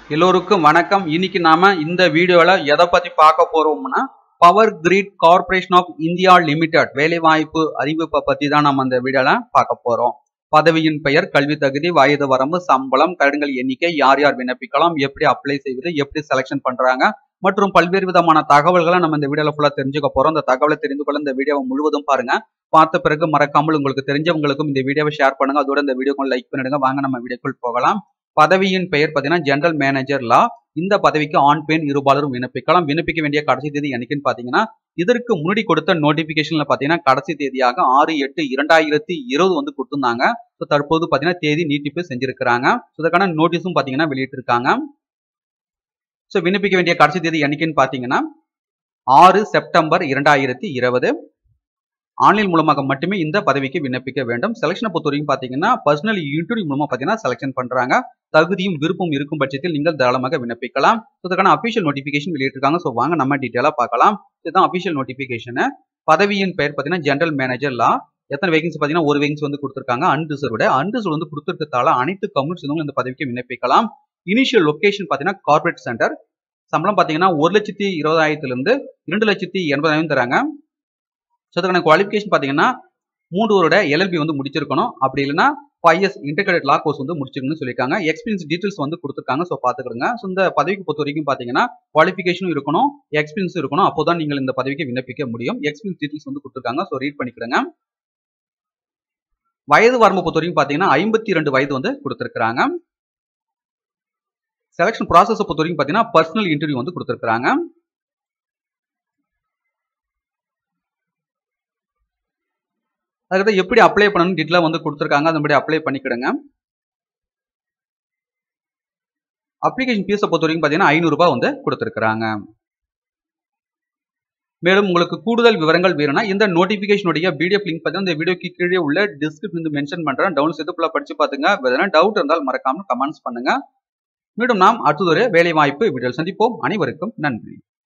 எல்லோருக்கும் வணக்கம் இன்னைக்கு நாம இந்த வீடியோல எதை பத்தி பார்க்க போறோம்னா power grid corporation of India limited வேலைவாய்ப்பு அறிவிப்பை பத்தி தான் நம்ம இந்த வீடியோல பார்க்க போறோம் பதவியின் பெயர் கல்வி தகுதி வயது வரம்பு சம்பளம் கருடங்கள் எண்ணிக்கை யார் யார் விண்ணப்பிக்கலாம் எப்படி அப்ளை செய்வது எப்படி செலெக்ஷன் பண்றாங்க மற்றும் பல்வேறு விதமான தகவல்களை நம்ம இந்த வீடியோல ஃபுல்லா தெரிஞ்சுக்க போறோம் இந்த தகவலை தெரிந்து கொள்ள இந்த வீடியோவை முழுவதும் பாருங்க பார்த்த பிறகு மறக்காமல் உங்களுக்கு தெரிஞ்சவங்களுக்கும் இந்த வீடியோவை ஷேர் பண்ணுங்க அதோட இந்த வீடியோக்கும் லைக் பண்ணிடுங்க வாங்க நம்ம வீடியோக்குள் போகலாம் பதவியின் பெயர் பார்த்தீங்கன்னா ஜெனரல் மேனேஜர் லா இந்த பதவிக்கு ஆண் பெண் இருபாலரும் விண்ணப்பிக்கலாம் விண்ணப்பிக்க வேண்டிய கடைசி தேதி என்னைக்குன்னு பார்த்தீங்கன்னா இதற்கு முன்னாடி கொடுத்த நோட்டிபிகேஷன்ல பார்த்தீங்கன்னா கடைசி தேதியாக ஆறு எட்டு இரண்டாயிரத்தி இருபது வந்து கொடுத்திருந்தாங்க ஸோ தற்போது பார்த்தீங்கன்னா தேதி நீட்டிப்பு செஞ்சிருக்கிறாங்க ஸோ இதற்கான நோட்டீஸும் பார்த்தீங்கன்னா வெளியிட்டிருக்காங்க ஸோ விண்ணப்பிக்க வேண்டிய கடைசி தேதி என்னைக்குன்னு பார்த்தீங்கன்னா ஆறு செப்டம்பர் இரண்டாயிரத்தி இருபது ஆன்லைன் மூலமாக மட்டுமே இந்த பதவிக்கு விண்ணப்பிக்க வேண்டும் செலக்ஷனை பொறுத்த வரைக்கும் பார்த்தீங்கன்னா பர்சனல் இன்டர்வியூ மூலமாக பார்த்தீங்கன்னா செலக்ஷன் பண்ணுறாங்க தகுதியும் விருப்பம் இருக்கும் பட்சத்தில் நீங்கள் தாராளமாக விண்ணப்பிக்கலாம் ஸோ இதற்கான அஃபிஷியல் நோட்டிஃபிகேஷன் வெளியிட்டிருக்காங்க ஸோ வாங்க நம்ம டீட்டெயிலாக பார்க்கலாம் இதுதான் அஃபிஷியல் நோட்டிஃபிகேஷன் பதவியின் பெயர் பார்த்தீங்கன்னா ஜெனரல் மேனேஜர் லா எத்தனை வேகன்சி பார்த்தீங்கன்னா ஒரு வேகன்சி வந்து கொடுத்துருக்காங்க அன்ரிசர்வ்டு அன்ரிசர்வ் வந்து கொடுத்துருக்கதால அனைத்து கம்யூனிஸ்டும் இந்த பதவிக்கு விண்ணப்பிக்கலாம் இனிஷியல் லொகேஷன் பார்த்தீங்கன்னா கார்பரேட் சென்டர் சம்பளம் பார்த்தீங்கன்னா ஒரு லட்சத்தி இருபதாயிரத்துலேருந்து இரண்டு லட்சத்தி எண்பதாயிரம் தராங்க ஸோ அதுக்கான குவாலிஃபிகேஷன் பார்த்தீங்கன்னா மூன்று வருட எல்எல்பி வந்து முடிச்சிருக்கணும் அப்படி இல்லைன்னா five years integrate law course வந்து முடிச்சிருக்கணும்னு சொல்லியிருக்காங்க எக்ஸ்பீரியன்ஸ் டீட்டெயில்ஸ் வந்து கொடுத்துருக்காங்க ஸோ பார்த்துக்கிடுங்க ஸோ இந்த பதவிக்கு பொறுத்த வரைக்கும் பார்த்தீங்கன்னா குவாலிஃபிகேஷனும் இருக்கணும் எக்ஸ்பீரியன்ஸ் இருக்கணும் அப்போ தான் நீங்கள் இந்த பதவிக்கு விண்ணப்பிக்க முடியும் எக்ஸ்பீரியன்ஸ் டீட்டெயில்ஸ் வந்து கொடுத்துருக்காங்க ஸோ ரீட் பண்ணிக்கிடுங்க வயது வரம்பு பொறுத்த வரைக்கும் பார்த்தீங்கன்னா ஐம்பத்தி ரெண்டு வயது வந்து கொடுத்துருக்காங்க செலக்ஷன் ப்ராசஸ் பொறுத்த வரைக்கும் பார்த்தீங்கன்னா பர்சனல் இன்டர்வியூ வந்து கொடுத்துருக்காங்க அதுக்கப்புறம் எப்படி அப்ளை பண்ணணும் டீட்டெயிலாக வந்து கொடுத்துருக்காங்க அதன்படி அப்ளை பண்ணிக்கிடுங்க அப்ளிகேஷன் ஃபீஸை பொறுத்த வரைக்கும் பார்த்தீங்கன்னா ஐநூறுரூபா வந்து கொடுத்துருக்குறாங்க மேலும் உங்களுக்கு கூடுதல் விவரங்கள் வேணும்னா இந்த நோட்டிஃபிகேஷனுடைய பிடிஎஃப் லிங்க் பார்த்தீங்கன்னா இந்த வீடியோக்கு கீழே உள்ள டிஸ்கிரிப்ஷன் மென்ஷன் பண்ணுறேன் டவுன் செய்து ஃபுல்லாக படிச்சு பார்த்துங்க எதனா டவுட் இருந்தால் மறக்காமல் கமெண்ட்ஸ் பண்ணுங்க மீண்டும் நாம் அடுத்ததொரு வேலை வாய்ப்பு வீடியோ சந்திப்போம் அனைவருக்கும் நன்றி